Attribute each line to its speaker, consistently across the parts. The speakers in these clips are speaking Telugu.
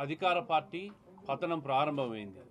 Speaker 1: అధికార పార్టీ పతనం ప్రారంభమైంది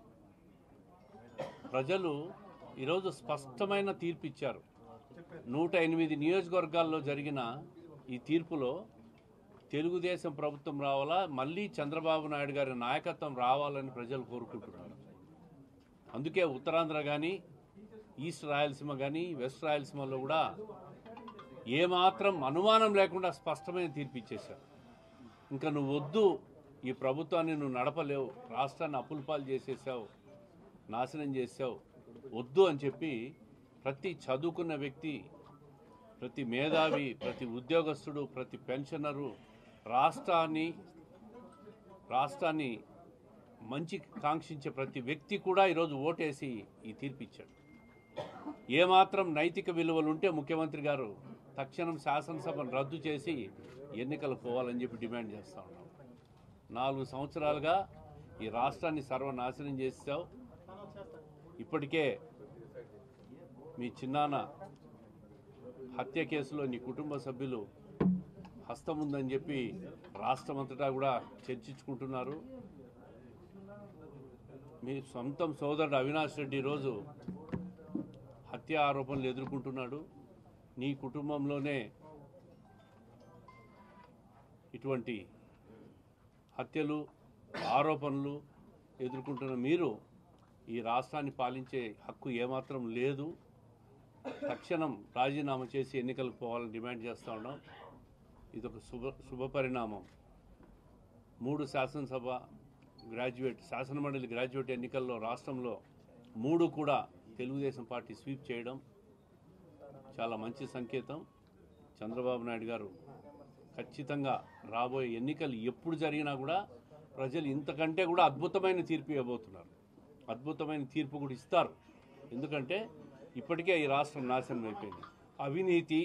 Speaker 1: ప్రజలు ఈరోజు స్పష్టమైన తీర్పు ఇచ్చారు నూట ఎనిమిది నియోజకవర్గాల్లో జరిగిన ఈ తీర్పులో తెలుగుదేశం ప్రభుత్వం రావాలా మళ్ళీ చంద్రబాబు నాయుడు గారి నాయకత్వం రావాలని ప్రజలు కోరుకుంటున్నారు అందుకే ఉత్తరాంధ్ర కానీ ఈస్ట్ రాయలసీమ కానీ వెస్ట్ రాయలసీమలో కూడా ఏమాత్రం అనుమానం లేకుండా స్పష్టమైన తీర్పు ఇచ్చేశారు ఇంకా నువ్వు వద్దు ఈ ప్రభుత్వాన్ని నువ్వు నడపలేవు రాష్ట్రాన్ని అప్పుల పాలు చేసేసావు నాశనం చేసావు వద్దు అని చెప్పి ప్రతి చదువుకున్న వ్యక్తి ప్రతి మేధావి ప్రతి ఉద్యోగస్తుడు ప్రతి పెన్షనరు రాష్ట్రాన్ని రాష్ట్రాన్ని మంచి కాంక్షించే ప్రతి వ్యక్తి కూడా ఈరోజు ఓటేసి ఈ తీర్పు ఇచ్చాడు ఏమాత్రం నైతిక విలువలు ఉంటే ముఖ్యమంత్రి గారు తక్షణం శాసనసభను రద్దు చేసి ఎన్నికలు పోవాలని చెప్పి డిమాండ్ చేస్తా ఉన్నాం నాలుగు సంవత్సరాలుగా ఈ రాష్ట్రాన్ని సర్వనాశనం చేసావు ఇప్పటికే మీ చిన్నాన్న హత్య కేసులో నీ కుటుంబ సభ్యులు హస్తం ఉందని చెప్పి రాష్ట్రమంతటా కూడా చర్చించుకుంటున్నారు మీ సొంతం సోదరుడు అవినాష్ రెడ్డి ఈరోజు హత్య ఆరోపణలు ఎదుర్కొంటున్నాడు నీ కుటుంబంలోనే ఇటువంటి హత్యలు ఆరోపణలు ఎదుర్కొంటున్న మీరు ఈ రాష్ట్రాన్ని పాలించే హక్కు ఏమాత్రం లేదు తక్షణం రాజీనామా చేసి ఎన్నికలకు పోవాలని డిమాండ్ చేస్తూ ఉన్నాం ఇది ఒక శుభ శుభ పరిణామం మూడు శాసనసభ గ్రాడ్యుయేట్ శాసనమండలి గ్రాడ్యుయేట్ ఎన్నికల్లో రాష్ట్రంలో మూడు కూడా తెలుగుదేశం పార్టీ స్వీప్ చేయడం చాలా మంచి సంకేతం చంద్రబాబు నాయుడు గారు ఖచ్చితంగా రాబోయే ఎన్నికలు ఎప్పుడు జరిగినా కూడా ప్రజలు ఇంతకంటే కూడా అద్భుతమైన తీర్పు ఇవ్వబోతున్నారు అద్భుతమైన తీర్పు కూడా ఇస్తారు ఎందుకంటే ఇప్పటికే ఈ రాష్ట్రం నాశనం అయిపోయింది అవినీతి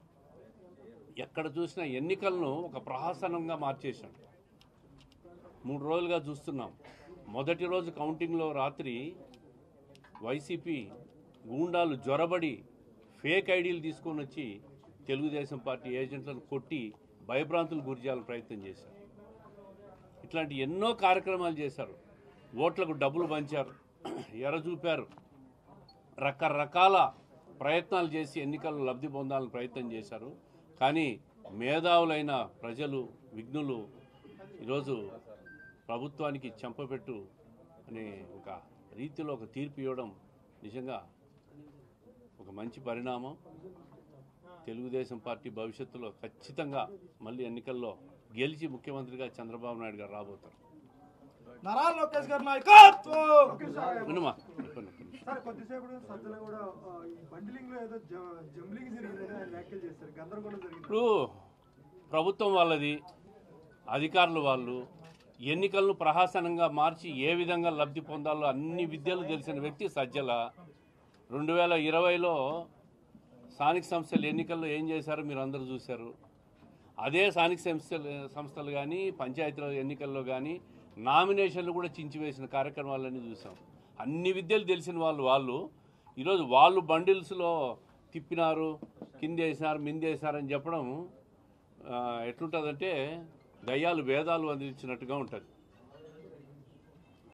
Speaker 1: ఎక్కడ చూసినా ఎన్నికలను ఒక ప్రహసనంగా మార్చేశాడు మూడు రోజులుగా చూస్తున్నాం మొదటి రోజు కౌంటింగ్లో రాత్రి వైసీపీ గూండాలు జ్వరబడి ఫేక్ ఐడీలు తీసుకొని వచ్చి తెలుగుదేశం పార్టీ ఏజెంట్లను కొట్టి భయభ్రాంతులు గురి చేయాలని ప్రయత్నం చేశారు ఇట్లాంటి ఎన్నో కార్యక్రమాలు చేశారు ఓట్లకు డబ్బులు పంచారు ఎర చూపారు రకరకాల ప్రయత్నాలు చేసి ఎన్నికల్లో లబ్ధి పొందాలని ప్రయత్నం చేశారు కానీ మేధావులైన ప్రజలు విఘ్నులు ఈరోజు ప్రభుత్వానికి చెంపపెట్టు అనే ఒక రీతిలో ఒక తీర్పు ఇవ్వడం నిజంగా ఒక మంచి పరిణామం తెలుగుదేశం పార్టీ భవిష్యత్తులో ఖచ్చితంగా మళ్ళీ ఎన్నికల్లో గెలిచి ముఖ్యమంత్రిగా చంద్రబాబు నాయుడు గారు రాబోతారు
Speaker 2: నారా లోకేష్ గారి నాయకత్వం
Speaker 1: వినుమా చెప్పండి చెప్పండి.
Speaker 3: సార్ కొద్దిసేపు సజ్జల కూడా ఆ, ఈ బండిలింగ్ లో ఏదో జ- జంబ్లింగ్ జరిగిందని ఆయన వ్యాఖ్యలు చేశారు గందరగోళం జరిగింది
Speaker 1: ఇప్పుడు ప్రభుత్వం వాళ్ళది అధికారులు వాళ్ళు ఎన్నికలను ప్రహాసనంగా మార్చి ఏ విధంగా లబ్ధి పొందాలో అన్ని విద్యలు తెలిసిన వ్యక్తి సజ్జల రెండు వేల ఇరవైలో స్థానిక సంస్థల ఎన్నికల్లో ఏం చేశారో మీరు అందరూ చూశారు అదే స్థానిక సంస్థలు సంస్థలు కానీ పంచాయతీరాజ్ ఎన్నికల్లో కానీ నామినేషన్లు కూడా చించివేసిన కార్యక్రమాలన్నీ చూసాం అన్ని విద్యలు తెలిసిన వాళ్ళు వాళ్ళు ఈరోజు వాళ్ళు బండిల్స్లో తిప్పినారు కిందేసినారు మిందేసినారని చెప్పడం ఆ, ఎట్లుంటుందంటే దయ్యాలు వేదాలు అందించినట్టుగా ఉంటుంది